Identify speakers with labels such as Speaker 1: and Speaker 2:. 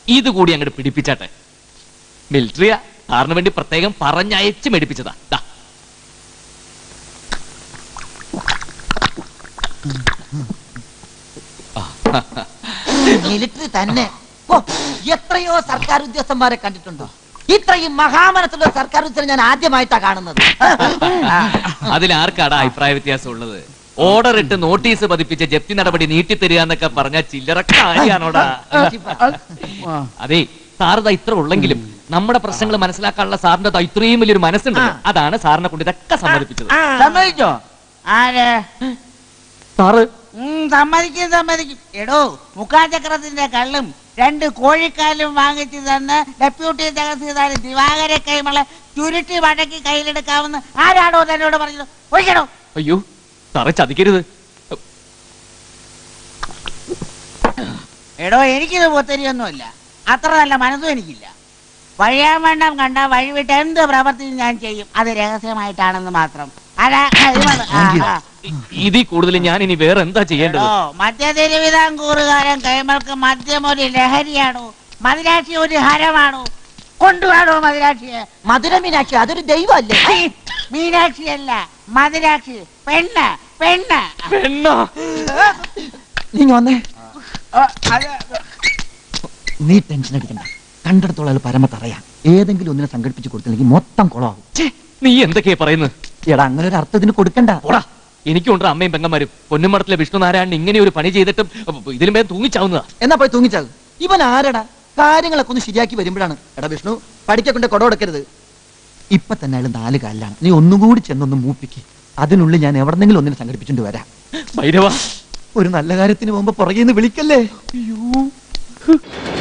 Speaker 1: ഇത് കൂടി അങ്ങോട്ട് പിടിപ്പിച്ചാട്ടെ മിലിറ്ററിയാ സാറിന് വേണ്ടി പ്രത്യേകം പറഞ്ഞയച്ച് മേടിപ്പിച്ചതാ ദാ.
Speaker 2: മിലിറ്ററി തന്നെ ഓ എത്രയോ സർക്കാർ ഉദ്യോഗസ്ഥന്മാരെ കണ്ടിട്ടുണ്ടോ ഇത്രയും മഹാമനത്തുള്ള സർക്കാർ ഉദ്യോഗസ്ഥരെ ഞാൻ ആദ്യമായിട്ടാ കാണുന്നത്
Speaker 1: അതിൽ ആർക്കാടാ അഭിപ്രായ വ്യത്യാസം ഉള്ളത് ഓർഡർ ഇട്ട് നോട്ടീസ് പതിപ്പിച്ച ജപ്തി നടപടി നീട്ടിത്തരിക എന്നൊക്കെ പറഞ്ഞ ചില്ലറ കാര്യാണോടാ അതെ സാറിത ഇത്ര ഉള്ളെങ്കിലും നമ്മുടെ പ്രശ്നങ്ങൾ മനസ്സിലാക്കാനുള്ള സാറിന്റെ ദാ ഇത്രയും വലിയൊരു മനസ്സുണ്ട് അതാണ് സാറിനെ കൊണ്ട് ഇതൊക്കെ സമ്മതിപ്പിച്ചത്
Speaker 3: സമ്മതിച്ചോ ആര്
Speaker 1: സാറ്
Speaker 3: ഉം, സമ്മതിക്കും സമ്മതിക്കും എടോ മുഖാചക്രത്തിന്റെ കള്ളും രണ്ട് കോഴിക്കാലും വാങ്ങിച്ചു തന്ന് ഡെപ്യൂട്ടി തഹസീൽദാർ ദിവാകര കൈമളെ ചുരുട്ടി വടക്കി കയ്യിലെടുക്കാമെന്ന് ആരാടോ തന്നോട് പറഞ്ഞത് ഒഴിക്കണോ
Speaker 1: അയ്യോ സാറെ ചതിക്കരുത്
Speaker 3: എടോ എനിക്കിത് പൊത്തരിയൊന്നുമില്ല അത്ര നല്ല മനസ്സും എനിക്കില്ല വഴിയാൻ വേണ്ടം കണ്ട വഴിവിട്ട് എന്ത് പ്രവർത്തിയും ഞാൻ ചെയ്യും അത് രഹസ്യമായിട്ടാണെന്ന് മാത്രം അല്ല ഇത് മതി. ആ, ആ.
Speaker 1: ഇതിൽ കൂടുതൽ ഞാൻ ഇനി വേറെ എന്താ ചെയ്യേണ്ടത്
Speaker 3: എടോ, മധ്യ തിരുവിതാംകൂറുകാരൻ കൈമൾക്ക് മദ്യം ഒരു ലഹരിയാണോ മദിരാക്ഷി ഒരു ഹരമാണോ കൊണ്ടുപോകണോ മദിരാക്ഷിയെ
Speaker 2: മധുര മീനാക്ഷി അതൊരു ദൈവമല്ലേ
Speaker 3: ഛീ, മീനാക്ഷി അല്ല മദിരാക്ഷി പെണ്ണ് പെണ്ണ്
Speaker 1: പെണ്ണോ
Speaker 2: നീ വന്നേ നീ ടെൻഷൻ അടിക്കണ്ട കണ്ടിടത്തോളം അത് പരമത്തറയാ ഏതെങ്കിലും ഒന്നിനെ സംഘടിപ്പിച്ച് കൊടുത്തില്ലെങ്കിൽ മൊത്തം കുളമാകും
Speaker 1: ഛേ, നീ എന്തൊക്കെയാ പറയുന്നത്
Speaker 2: എടാ അങ്ങനെ ഒരു അർത്ഥത്തിന് കൊടുക്കണ്ട
Speaker 1: പോടാ എനിക്കുണ്ട് അമ്മയും പെങ്ങന്മാരും പൊന്നുമടത്തിലെ വിഷ്ണുനാരായണൻ ഇങ്ങനെ ഒരു പണി ചെയ്തിട്ടും ഇതിലും പേര് തൂങ്ങിച്ചാവുന്നതാ
Speaker 2: എന്നാ പോയി തൂങ്ങിച്ചാകും ഇവൻ ആരടാ കാര്യങ്ങളൊക്കെ ഒന്ന് ശരിയാക്കി വരുമ്പോഴാണ് എടാ വിഷ്ണു പഠിക്കൊണ്ട് കൊട കൊടുക്കരുത് ഇപ്പൊ തന്നെ അയാൾ നാല് കാലിലാണ് നീ ഒന്നും കൂടി ചെന്നൊന്ന് മൂപ്പിക്ക് അതിനുള്ളിൽ ഞാൻ എവിടെന്നെങ്കിലും ഒന്നിനെ സംഘടിപ്പിച്ചുകൊണ്ട് വരാം
Speaker 1: ഭൈരവ
Speaker 2: ഒരു നല്ല കാര്യത്തിന് പോകുമ്പോ പുറകെ നിന്ന് വിളിക്കല്ലേ
Speaker 1: അയ്യോ